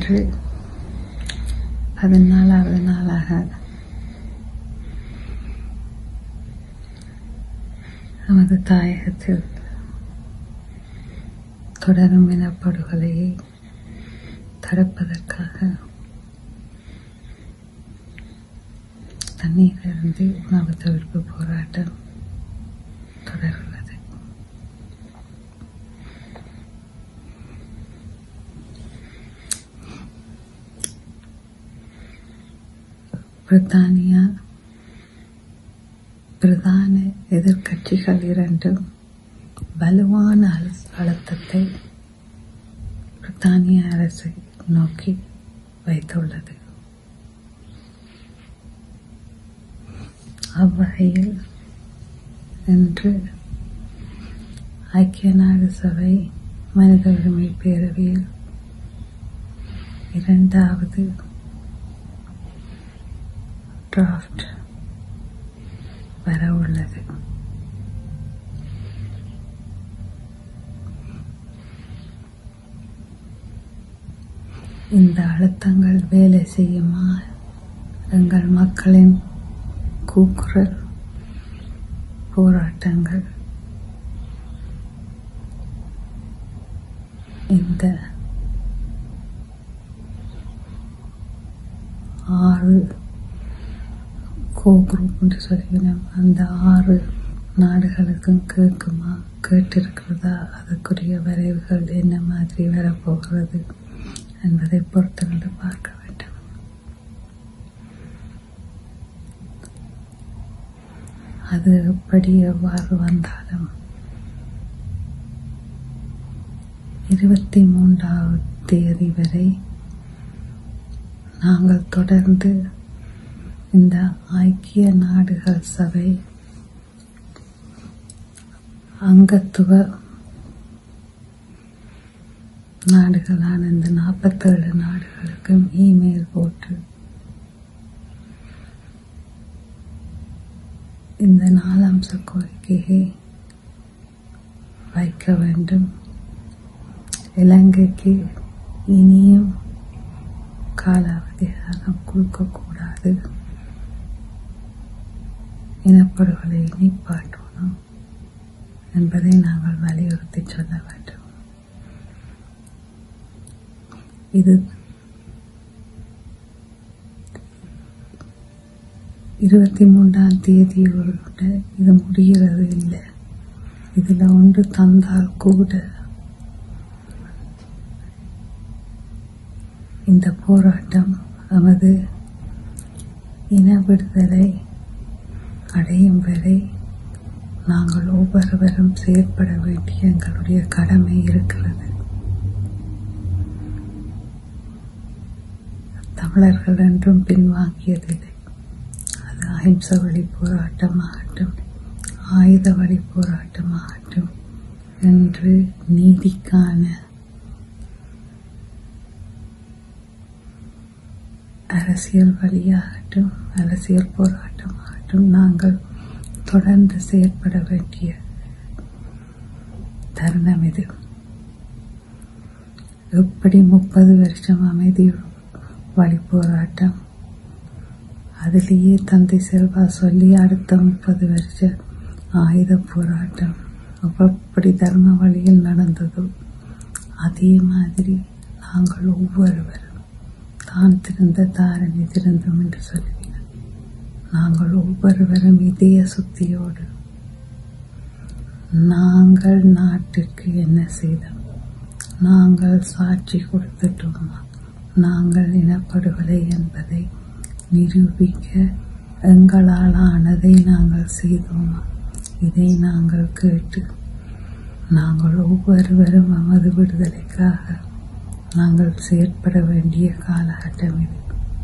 இன்று பதினாலாவது நாளாக நமது தாயகத்தில் தொடரும் இனப்படுகொலையை தடுப்பதற்காக தண்ணீரிலிருந்து உணவு தவிர்ப்பு போராட்டம் தொடர்கிறது பிரித்தானியா பிரதான எதிர்க்கட்சிகள் இரண்டும் வலுவான அழு- அழுத்தத்தை பிரித்தானிய அரசை நோக்கி வைத்துள்ளது அவ்வகையில் இன்று ஐக்கிய நாடு சபை மனித உரிமை பேரவையில் இரண்டாவது டிராஃப்ட் வர உள்ளது இந்த அழுத்தங்கள் வேலை செய்யுமா எங்கள் மக்களின் கூக்குரல் போராட்டங்கள் இந்த ஆறு கோ குரூப் என்று சொல்லினோம் அந்த ஆறு நாடுகளுக்கும் கேட்குமா கேட்டிருக்கிறதா அதுக்குரிய வரைவுகள் என்ன மாதிரி வரப்போகிறது என்பதை பொறுத்திருந்து பார்க்க வேண்டும் அது எப்படி எவ்வாறு வந்தாலும் இருபத்தி மூன்றாவது தேதி வரை நாங்கள் தொடர்ந்து இந்த ஐக்கிய நாடுகள் சபை அங்கத்துவ நாடுகளான இந்த நாற்பத்தேழு நாடுகளுக்கும் இமெயில் போட்டு இந்த நாலம்ச கோரிக்கையை வைக்க வேண்டும் இலங்கைக்கு இனியும் கால அவதிகாரம் கொடுக்கக்கூடாது இனப்படுகொலை நிப்பாட்டணும் என்பதை நாங்கள் வலியுறுத்தி சொல்ல வேண்டும் இது இருபத்தி மூன்றாம் தேதியோடு இது முடிகிறது இல்லை இதில் ஒன்று தந்தால் கூட இந்த போராட்டம் நமது இன விடுதலை அடையும் வரை நாங்கள் ஒவ்வொருவரும் செயற்பட வேண்டிய எங்களுடைய கடமை இருக்கிறது தமிழர்கள் என்றும் பின்வாங்கியதில்லை அது அஹிம்சை வழி போராட்டமாகட்டும் ஆயுத வழி போராட்டமாகட்டும் என்று நீதிக்கான அரசியல் வழியாகட்டும் அரசியல் போராட்டமாகட்டும் நாங்கள் தொடர்ந்து செயற்பட வேண்டிய தருணம் இது எப்படி முப்பது வருஷம் அமைதி வழி போராட்டம் அதிலேயே தந்தை செல்வா சொல்லி அடுத்த முப்பது வருஷம் ஆயுத போராட்டம் எப்படி தர்ம வழியில் நடந்ததோ அதே மாதிரி நாங்கள் ஒவ்வொருவரும் தான் திருந்த தாரணி திருந்தும் என்று சொல்லுகிறார் நாங்கள் ஒவ்வொருவரும் இதய சுத்தியோடு நாங்கள் நாட்டுக்கு என்ன செய்தோம் நாங்கள் சாட்சி கொடுத்துட்டோமா நாங்கள் இனப்படுகொலை என்பதை நிரூபிக்க எங்களால் ஆனதை நாங்கள் செய்தோமா இதை நாங்கள் கேட்டு நாங்கள் ஒவ்வொருவரும் நமது விடுதலைக்காக நாங்கள் செயற்பட வேண்டிய காலகட்டம் இது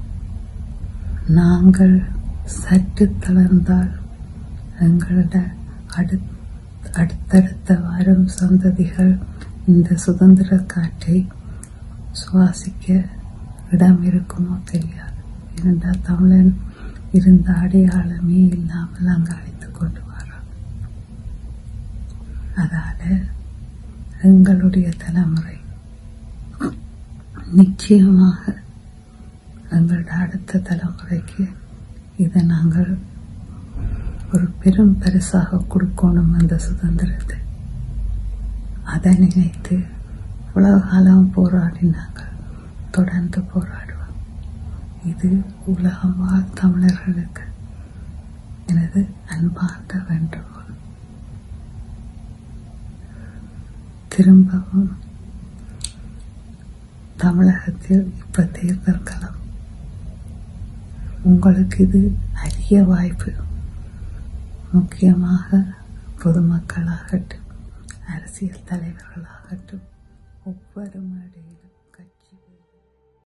நாங்கள் சற்று தளர்ந்தால் எங்களோட அடு அடுத்தடுத்த வரும் சந்ததிகள் இந்த சுதந்திர காற்றை சுவாசிக்க இடம் இருக்குமோ தெரியாது ஏனென்றால் தமிழன் இருந்த அடையாளமே இல்லாமல் அங்கு அழைத்துக் கொண்டு வரோம் அதால எங்களுடைய தலைமுறை நிச்சயமாக எங்களோட அடுத்த தலைமுறைக்கு இதை நாங்கள் ஒரு பெரும் பரிசாக கொடுக்கணும் அந்த சுதந்திரத்தை அதை நினைத்து இவ்வளவு காலம் போராடினாங்க தொடர்ந்து போராடுவோம் இது உலகம் வாழ் தமிழர்களுக்கு எனது அன்பார்ந்த வேண்டுகோள் திரும்பவும் தமிழகத்தில் இப்ப தேர்தல் களம் உங்களுக்கு இது அரிய வாய்ப்பு முக்கியமாக பொதுமக்களாகட்டும் அரசியல் தலைவர்களாகட்டும் ஒவ்வொரு மேடையிலும்